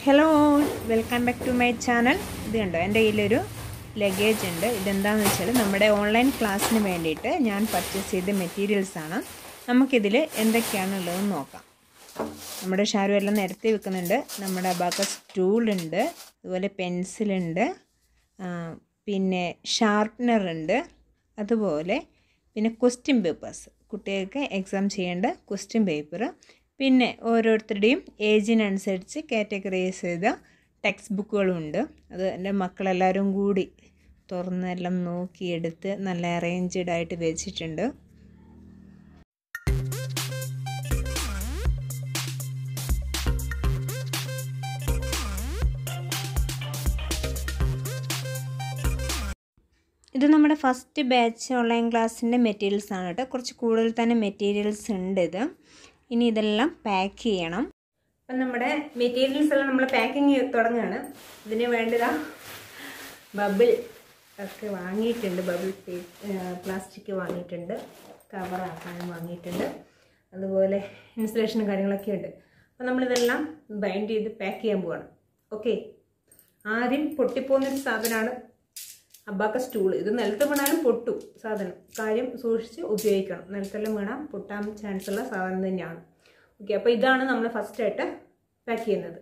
hello welcome back to my channel ഇത് കണ്ടോ എൻ്റെ കയ്യിലൊരു ലഗേജ് ഉണ്ട് ഇതെന്താണെന്ന് വെച്ചാൽ നമ്മുടെ ഓൺലൈൻ ക്ലാസ്സിന് വേണ്ടിയിട്ട് ഞാൻ പർച്ചേസ് ചെയ്ത മെറ്റീരിയൽസ് ആണ് നമുക്കിതിൽ എന്തൊക്കെയാണുള്ളതെന്ന് നോക്കാം നമ്മുടെ ഷാരു എല്ലാം നിരത്തി വെക്കുന്നുണ്ട് നമ്മുടെ അബാക്കസ് ടൂളുണ്ട് അതുപോലെ പെൻസിലുണ്ട് പിന്നെ ഷാർപ്നർ ഉണ്ട് അതുപോലെ പിന്നെ ക്വസ്റ്റ്യൻ പേപ്പേഴ്സ് കുട്ടികൾക്ക് എക്സാം ചെയ്യേണ്ട ക്വസ്റ്റ്യൻ പേപ്പർ പിന്നെ ഓരോരുത്തരുടെയും ഏജിനനുസരിച്ച് കാറ്റഗറൈസ് ചെയ്ത ടെക്സ്റ്റ് ബുക്കുകളുണ്ട് അത് എൻ്റെ മക്കളെല്ലാവരും കൂടി തുറന്നെല്ലാം നോക്കിയെടുത്ത് നല്ല അറേഞ്ച്ഡ് ആയിട്ട് വെച്ചിട്ടുണ്ട് ഇത് നമ്മുടെ ഫസ്റ്റ് ബാച്ച് ഓൺലൈൻ ക്ലാസ്സിൻ്റെ മെറ്റീരിയൽസ് ആണ് കേട്ടോ കുറച്ച് കൂടുതൽ തന്നെ മെറ്റീരിയൽസ് ഉണ്ട് ഇത് ഇനി ഇതെല്ലാം പാക്ക് ചെയ്യണം അപ്പം നമ്മുടെ മെറ്റീരിയൽസ് എല്ലാം നമ്മൾ പാക്കിങ് തുടങ്ങുകയാണ് ഇതിന് വേണ്ടതാ ബബിൾ ഒക്കെ വാങ്ങിയിട്ടുണ്ട് ബബിൾ പ്ലാസ്റ്റിക് വാങ്ങിയിട്ടുണ്ട് കവറാക്കാനും വാങ്ങിയിട്ടുണ്ട് അതുപോലെ ഇൻസുലേഷനും കാര്യങ്ങളൊക്കെ ഉണ്ട് അപ്പം നമ്മളിതെല്ലാം ബൈൻഡ് ചെയ്ത് പാക്ക് ചെയ്യാൻ പോവാണ് ഓക്കെ ആദ്യം പൊട്ടിപ്പോകുന്നൊരു സാധനമാണ് അബ്ബാക്ക സ്റ്റൂൾ ഇത് നിലത്ത് വീണാലും പൊട്ടു സാധനം കാര്യം സൂക്ഷിച്ച് ഉപയോഗിക്കണം നിലത്തെല്ലാം വീണാൽ പൊട്ടാൻ ചാൻസ് ഉള്ള സാധനം തന്നെയാണ് ഓക്കെ അപ്പോൾ ഇതാണ് നമ്മൾ ഫസ്റ്റായിട്ട് പാക്ക് ചെയ്യുന്നത്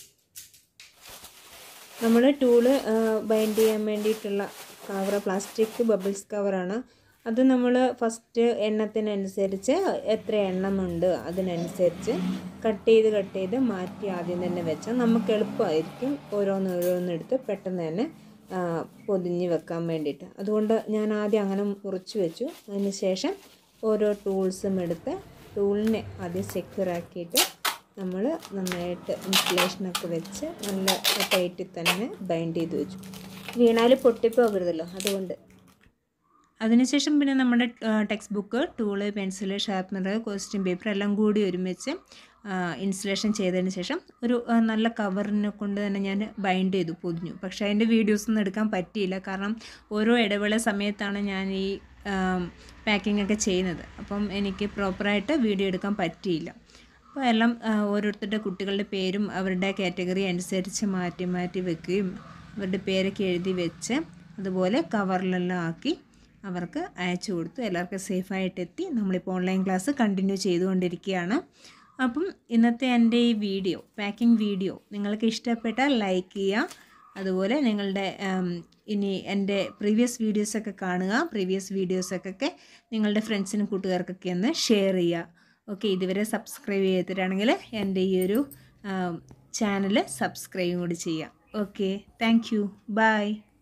നമ്മൾ ടൂള് ബൈൻഡ് ചെയ്യാൻ വേണ്ടിയിട്ടുള്ള കവർ പ്ലാസ്റ്റിക് ബബിൾസ് കവറാണ് അത് നമ്മൾ ഫസ്റ്റ് എണ്ണത്തിനനുസരിച്ച് എത്ര എണ്ണമുണ്ട് അതിനനുസരിച്ച് കട്ട് ചെയ്ത് കട്ട് ചെയ്ത് മാറ്റി ആദ്യം തന്നെ വെച്ചാൽ നമുക്ക് എളുപ്പമായിരിക്കും ഓരോന്നോരോന്നെടുത്ത് പെട്ടെന്ന് തന്നെ പൊതിഞ്ഞ് വെക്കാൻ വേണ്ടിയിട്ട് അതുകൊണ്ട് ഞാൻ ആദ്യം അങ്ങനെ മുറിച്ച് വെച്ചു അതിന് ശേഷം ഓരോ ടൂൾസും എടുത്ത് ടൂളിനെ ആദ്യം സെക്യൂർ ആക്കിയിട്ട് നമ്മൾ നന്നായിട്ട് ഇൻസുലേഷനൊക്കെ വെച്ച് നല്ല ടൈറ്റിൽ തന്നെ ബൈൻഡ് ചെയ്ത് വെച്ചു വീണാൽ പൊട്ടിപ്പോകരുതല്ലോ അതുകൊണ്ട് അതിനുശേഷം പിന്നെ നമ്മുടെ textbook tool pencil sharpener question paper എല്ലാം കൂടി ഒരുമിച്ച് ഇൻസ്റ്റലേഷൻ ചെയ്തതിന് ശേഷം ഒരു നല്ല കവറിനെ കൊണ്ട് തന്നെ ഞാൻ ബൈൻഡ് ചെയ്തു പൊതിഞ്ഞു പക്ഷേ അതിൻ്റെ വീഡിയോസ് ഒന്നും എടുക്കാൻ പറ്റിയില്ല കാരണം ഓരോ ഇടവേള സമയത്താണ് ഞാൻ ഈ പാക്കിംഗ് ഒക്കെ ചെയ്യുന്നത് അപ്പം എനിക്ക് പ്രോപ്പറായിട്ട് വീഡിയോ എടുക്കാൻ പറ്റിയില്ല അപ്പോൾ എല്ലാം ഓരോരുത്തരുടെ കുട്ടികളുടെ പേരും അവരുടെ കാറ്റഗറി അനുസരിച്ച് മാറ്റി മാറ്റി വെക്കുകയും അവരുടെ പേരൊക്കെ എഴുതി വെച്ച് അതുപോലെ കവറിലെല്ലാം ആക്കി അവർക്ക് അയച്ചു കൊടുത്തു എല്ലാവർക്കും സേഫായിട്ട് എത്തി നമ്മളിപ്പോൾ ഓൺലൈൻ ക്ലാസ് കണ്ടിന്യൂ ചെയ്തുകൊണ്ടിരിക്കുകയാണ് അപ്പം ഇന്നത്തെ എൻ്റെ ഈ വീഡിയോ പാക്കിംഗ് വീഡിയോ നിങ്ങൾക്ക് ഇഷ്ടപ്പെട്ടാൽ ലൈക്ക് ചെയ്യുക അതുപോലെ നിങ്ങളുടെ ഇനി എൻ്റെ പ്രീവിയസ് വീഡിയോസൊക്കെ കാണുക പ്രീവിയസ് വീഡിയോസൊക്കെ നിങ്ങളുടെ ഫ്രണ്ട്സിനും കൂട്ടുകാർക്കൊക്കെ ഒന്ന് ഷെയർ ചെയ്യുക ഓക്കെ ഇതുവരെ സബ്സ്ക്രൈബ് ചെയ്തിട്ടാണെങ്കിൽ എൻ്റെ ഈ ഒരു ചാനൽ സബ്സ്ക്രൈബും കൂടി ചെയ്യുക ഓക്കെ താങ്ക് യു ബൈ